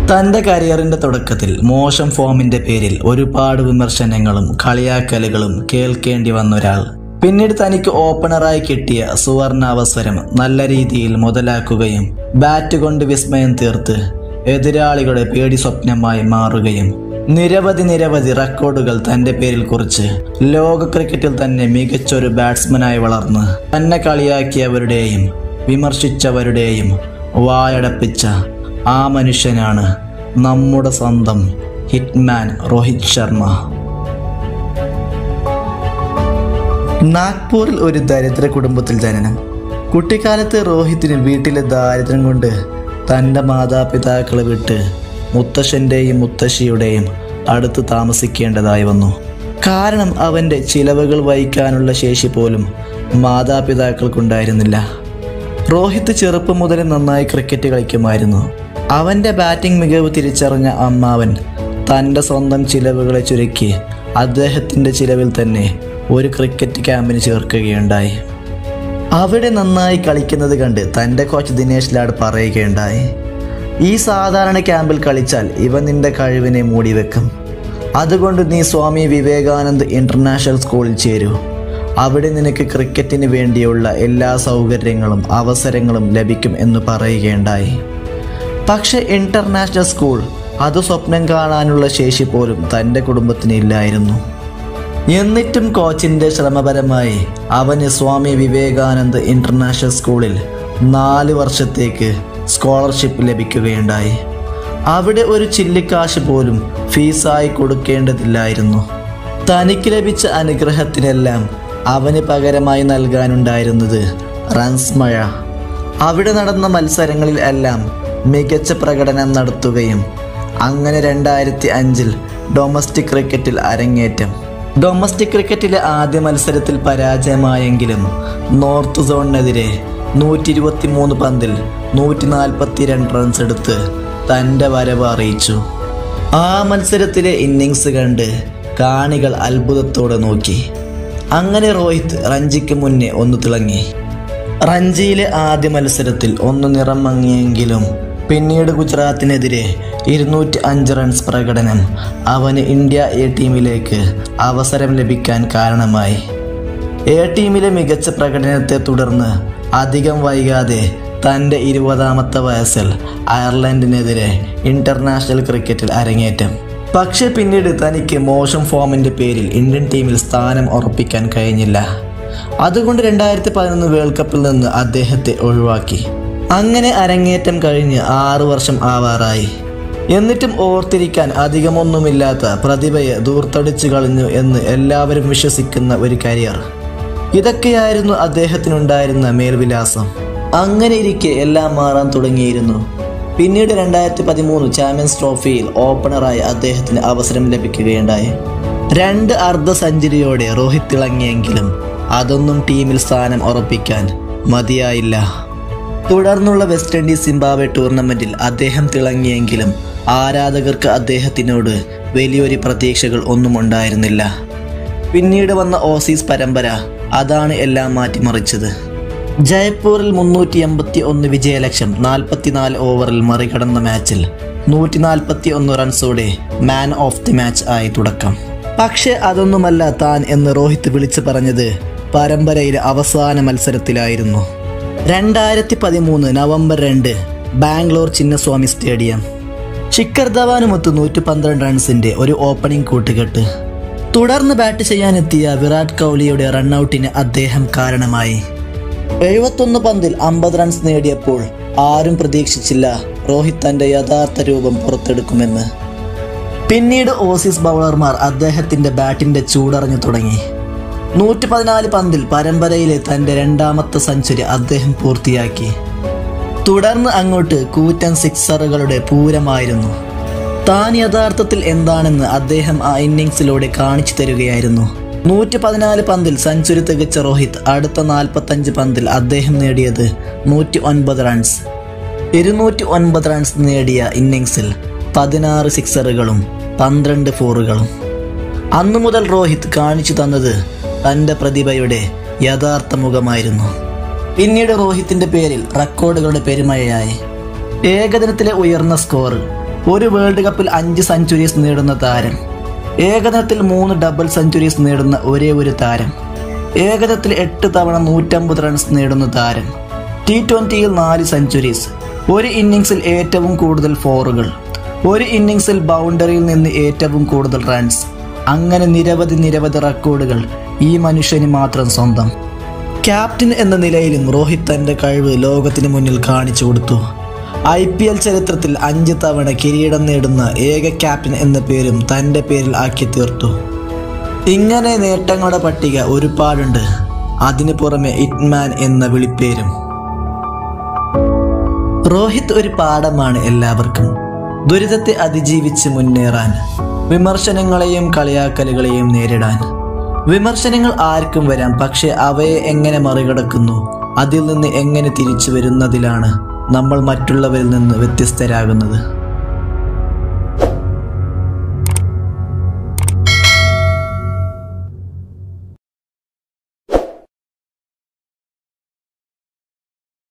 തന്റെ കരിയറിന്റെ തുടക്കത്തിൽ മോശം ഫോമിന്റെ പേരിൽ ഒരുപാട് വിമർശനങ്ങളും കളിയാക്കലുകളും കേൾക്കേണ്ടി വന്ന ഒരാൾ പിന്നീട് തനിക്ക് ഓപ്പണറായി കിട്ടിയ സുവർണ അവസരം നല്ല രീതിയിൽ മുതലാക്കുകയും ബാറ്റ് കൊണ്ട് വിസ്മയം തീർത്ത് എതിരാളികളുടെ പേടി സ്വപ്നമായി മാറുകയും നിരവധി നിരവധി റെക്കോർഡുകൾ തന്റെ പേരിൽ കുറിച്ച് ലോക ക്രിക്കറ്റിൽ തന്നെ മികച്ചൊരു ബാറ്റ്സ്മാനായി വളർന്ന് തന്നെ കളിയാക്കിയവരുടെയും വിമർശിച്ചവരുടെയും വായടപ്പിച്ച ആ മനുഷ്യനാണ് നമ്മുടെ സ്വന്തം ഹിറ്റ്മാൻ രോഹിത് ശർമ്മ നാഗ്പൂരിൽ ഒരു ദരിദ്ര കുടുംബത്തിൽ ജനനം കുട്ടിക്കാലത്ത് രോഹിത്തിന് വീട്ടിലെ ദാരിദ്ര്യം കൊണ്ട് തൻ്റെ മാതാപിതാക്കളെ വിട്ട് മുത്തശ്ശൻ്റെയും മുത്തശ്ശിയുടെയും അടുത്ത് താമസിക്കേണ്ടതായി വന്നു കാരണം അവൻ്റെ ചിലവുകൾ വഹിക്കാനുള്ള ശേഷി പോലും മാതാപിതാക്കൾക്കുണ്ടായിരുന്നില്ല രോഹിത് ചെറുപ്പം മുതൽ നന്നായി ക്രിക്കറ്റ് കളിക്കുമായിരുന്നു അവൻ്റെ ബാറ്റിംഗ് മികവ് തിരിച്ചറിഞ്ഞ അമ്മാവൻ തൻ്റെ സ്വന്തം ചിലവുകളെ ചുരുക്കി അദ്ദേഹത്തിൻ്റെ ചിലവിൽ തന്നെ ഒരു ക്രിക്കറ്റ് ക്യാമ്പിന് ചേർക്കുകയുണ്ടായി അവിടെ നന്നായി കളിക്കുന്നത് കണ്ട് തൻ്റെ കോച്ച് ദിനേശ് ലാഡ് പറയുകയുണ്ടായി ഈ സാധാരണ ക്യാമ്പിൽ കളിച്ചാൽ ഇവ നിന്റെ കഴിവിനെ മൂടിവെക്കും അതുകൊണ്ട് നീ സ്വാമി വിവേകാനന്ദ് ഇൻ്റർനാഷണൽ സ്കൂളിൽ ചേരൂ അവിടെ നിനക്ക് ക്രിക്കറ്റിന് വേണ്ടിയുള്ള എല്ലാ സൗകര്യങ്ങളും അവസരങ്ങളും ലഭിക്കും എന്ന് പറയുകയുണ്ടായി പക്ഷെ ഇൻ്റർനാഷണൽ സ്കൂൾ അത് സ്വപ്നം കാണാനുള്ള ശേഷി പോലും തൻ്റെ കുടുംബത്തിന് ഇല്ലായിരുന്നു എന്നിട്ടും കോച്ചിൻ്റെ ശ്രമപരമായി അവന് സ്വാമി വിവേകാനന്ദ് ഇൻ്റർനാഷണൽ സ്കൂളിൽ നാല് വർഷത്തേക്ക് സ്കോളർഷിപ്പ് ലഭിക്കുകയുണ്ടായി അവിടെ ഒരു ചില്ലിക്കാശ് പോലും ഫീസായി കൊടുക്കേണ്ടതില്ലായിരുന്നു തനിക്ക് ലഭിച്ച അനുഗ്രഹത്തിനെല്ലാം അവന് പകരമായി നൽകാനുണ്ടായിരുന്നത് റൺസ് മഴ അവിടെ നടന്ന മത്സരങ്ങളിൽ എല്ലാം മികച്ച പ്രകടനം നടത്തുകയും അങ്ങനെ രണ്ടായിരത്തി അഞ്ചിൽ ഡൊമസ്റ്റിക് ക്രിക്കറ്റിൽ അരങ്ങേറ്റം ഡൊമസ്റ്റിക് ക്രിക്കറ്റിലെ ആദ്യ മത്സരത്തിൽ പരാജയമായെങ്കിലും നോർത്ത് സോണിനെതിരെ നൂറ്റി ഇരുപത്തി മൂന്ന് പന്തിൽ നൂറ്റി നാൽപ്പത്തി രണ്ട് റൺസ് എടുത്ത് തൻ്റെ വരവ് അറിയിച്ചു ആ മത്സരത്തിലെ ഇന്നിങ്സ് കണ്ട് കാണികൾ അത്ഭുതത്തോടെ നോക്കി അങ്ങനെ രോഹിത് റഞ്ചിക്ക് മുന്നേ ഒന്ന് തിളങ്ങി റഞ്ചിയിലെ ആദ്യ മത്സരത്തിൽ ഒന്ന് നിറം മങ്ങിയെങ്കിലും പിന്നീട് ഗുജറാത്തിനെതിരെ ഇരുന്നൂറ്റി അഞ്ച് റൺസ് പ്രകടനം അവന് ഇന്ത്യ എ ടീമിലേക്ക് അവസരം ലഭിക്കാൻ കാരണമായി എ ടീമിലെ മികച്ച പ്രകടനത്തെ തുടർന്ന് അധികം വൈകാതെ തൻ്റെ ഇരുപതാമത്തെ വയസ്സിൽ അയർലൻഡിനെതിരെ ഇന്റർനാഷണൽ ക്രിക്കറ്റിൽ അരങ്ങേറ്റം പക്ഷേ പിന്നീട് തനിക്ക് മോശം ഫോമിൻ്റെ പേരിൽ ഇന്ത്യൻ ടീമിൽ സ്ഥാനം ഉറപ്പിക്കാൻ കഴിഞ്ഞില്ല അതുകൊണ്ട് രണ്ടായിരത്തി പതിനൊന്ന് വേൾഡ് കപ്പിൽ നിന്ന് അദ്ദേഹത്തെ ഒഴിവാക്കി അങ്ങനെ അരങ്ങേറ്റം കഴിഞ്ഞ് ആറു വർഷം ആവാറായി എന്നിട്ടും ഓർത്തിരിക്കാൻ അധികമൊന്നുമില്ലാത്ത പ്രതിഭയെ ദൂർത്തടിച്ചു കളഞ്ഞു എന്ന് എല്ലാവരും വിശ്വസിക്കുന്ന ഒരു കരിയർ ഇതൊക്കെയായിരുന്നു അദ്ദേഹത്തിനുണ്ടായിരുന്ന മേൽവിലാസം അങ്ങനെ ഇരിക്കെ എല്ലാം മാറാൻ തുടങ്ങിയിരുന്നു പിന്നീട് രണ്ടായിരത്തി പതിമൂന്ന് ചാമ്പ്യൻസ് ട്രോഫിയിൽ ഓപ്പണറായി അദ്ദേഹത്തിന് അവസരം ലഭിക്കുകയുണ്ടായി രണ്ട് അർദ്ധ സെഞ്ചുറിയോടെ രോഹിത് തിളങ്ങിയെങ്കിലും അതൊന്നും ടീമിൽ സ്ഥാനം ഉറപ്പിക്കാൻ മതിയായില്ല തുടർന്നുള്ള വെസ്റ്റ് ഇൻഡീസ് സിംബാബ്വെ ടൂർണമെന്റിൽ അദ്ദേഹം തിളങ്ങിയെങ്കിലും ആരാധകർക്ക് അദ്ദേഹത്തിനോട് വലിയൊരു പ്രതീക്ഷകൾ ഒന്നും ഉണ്ടായിരുന്നില്ല പിന്നീട് വന്ന ഓസീസ് പരമ്പര അതാണ് എല്ലാം മാറ്റിമറിച്ചത് ജയ്പൂരിൽ മുന്നൂറ്റി എൺപത്തി ഒന്ന് വിജയലക്ഷ്യം നാൽപ്പത്തിനാല് ഓവറിൽ മറികടന്ന മാച്ചിൽ നൂറ്റി നാൽപ്പത്തി ഒന്ന് റൺസോടെ മാൻ ഓഫ് ദി മാച്ച് ആയി തുടക്കം പക്ഷേ അതൊന്നുമല്ല താൻ എന്ന് രോഹിത് വിളിച്ചു പറഞ്ഞത് പരമ്പരയിലെ അവസാന മത്സരത്തിലായിരുന്നു രണ്ടായിരത്തി പതിമൂന്ന് നവംബർ രണ്ട് ബാംഗ്ലൂർ ചിന്നസ്വാമി സ്റ്റേഡിയം ശിഖർ ധവാനുമൊത്ത് നൂറ്റി പന്ത്രണ്ട് റൺസിന്റെ ഒരു ഓപ്പണിംഗ് കൂട്ടുകെട്ട് തുടർന്ന് ബാറ്റ് ചെയ്യാനെത്തിയ വിരാട് കോഹ്ലിയുടെ റണ്ണൌട്ടിന് അദ്ദേഹം കാരണമായി എഴുപത്തൊന്ന് പന്തിൽ അമ്പത് റൺസ് നേടിയപ്പോൾ ആരും പ്രതീക്ഷിച്ചില്ല രോഹിത് തന്റെ യഥാർത്ഥ രൂപം പുറത്തെടുക്കുമെന്ന് പിന്നീട് ഓസീസ് ബൗളർമാർ അദ്ദേഹത്തിന്റെ ബാറ്റിന്റെ ചൂടറിഞ്ഞു തുടങ്ങി നൂറ്റി പതിനാല് പന്തിൽ പരമ്പരയിലെ തന്റെ രണ്ടാമത്തെ സെഞ്ചുറി അദ്ദേഹം പൂർത്തിയാക്കി തുടർന്ന് അങ്ങോട്ട് കൂറ്റൻ സിക്സറുകളുടെ പൂരമായിരുന്നു താൻ യഥാർത്ഥത്തിൽ എന്താണെന്ന് അദ്ദേഹം ആ ഇന്നിങ്സിലൂടെ കാണിച്ചു തരികയായിരുന്നു നൂറ്റി പതിനാല് പന്തിൽ സെഞ്ചുറി തികച്ച രോഹിത് അടുത്ത നാൽപ്പത്തഞ്ച് പന്തിൽ അദ്ദേഹം നേടിയത് നൂറ്റി ഒൻപത് റൺസ് ഇരുന്നൂറ്റി ഒൻപത് റൺസ് നേടിയ ഇന്നിങ്സിൽ പതിനാറ് സിക്സറുകളും പന്ത്രണ്ട് ഫോറുകളും അന്നു മുതൽ രോഹിത് കാണിച്ചു തന്നത് തൻ്റെ പ്രതിഭയുടെ യഥാർത്ഥ മുഖമായിരുന്നു പിന്നീട് രോഹിത്തിന്റെ പേരിൽ റെക്കോർഡുകളുടെ പെരുമഴയായി ഏകദിനത്തിലെ ഉയർന്ന സ്കോർ ഒരു വേൾഡ് കപ്പിൽ അഞ്ച് സെഞ്ചുറീസ് നേടുന്ന താരം ഏകദിനത്തിൽ മൂന്ന് ഡബിൾ സെഞ്ചുറീസ് നേടുന്ന ഒരേ ഒരു താരം ഏകദിനത്തിൽ എട്ട് തവണ നൂറ്റമ്പത് റൺസ് നേടുന്ന താരം ടി ട്വൻ്റിയിൽ നാല് സെഞ്ചുറീസ് ഒരു ഇന്നിങ്സിൽ ഏറ്റവും കൂടുതൽ ഫോറുകൾ ഒരു ഇന്നിങ്സിൽ ബൗണ്ടറിയിൽ നിന്ന് ഏറ്റവും കൂടുതൽ റൺസ് അങ്ങനെ നിരവധി നിരവധി റെക്കോർഡുകൾ ഈ മനുഷ്യന് മാത്രം സ്വന്തം ക്യാപ്റ്റൻ എന്ന നിലയിലും രോഹിത് തൻ്റെ കഴിവ് ലോകത്തിന് മുന്നിൽ കാണിച്ചു കൊടുത്തു ഐ പി എൽ ചരിത്രത്തിൽ അഞ്ച് തവണ കിരീടം നേടുന്ന ഏക ക്യാപ്റ്റൻ എന്ന പേരും തൻ്റെ പേരിൽ ആക്കി തീർത്തു ഇങ്ങനെ നേട്ടങ്ങളുടെ പട്ടിക ഒരുപാടുണ്ട് അതിനു പുറമെ ഇറ്റ്മാൻ എന്ന വിളിപ്പേരും രോഹിത് ഒരു പാഠമാണ് എല്ലാവർക്കും ദുരിതത്തെ അതിജീവിച്ച് മുന്നേറാൻ വിമർശനങ്ങളെയും കളിയാക്കലുകളെയും നേരിടാൻ വിമർശനങ്ങൾ ആർക്കും വരാം പക്ഷെ അവയെ എങ്ങനെ മറികടക്കുന്നു അതിൽ നിന്ന് എങ്ങനെ തിരിച്ചു വരുന്നതിലാണ് നമ്മൾ മറ്റുള്ളവരിൽ നിന്ന് വ്യത്യസ്തരാകുന്നത്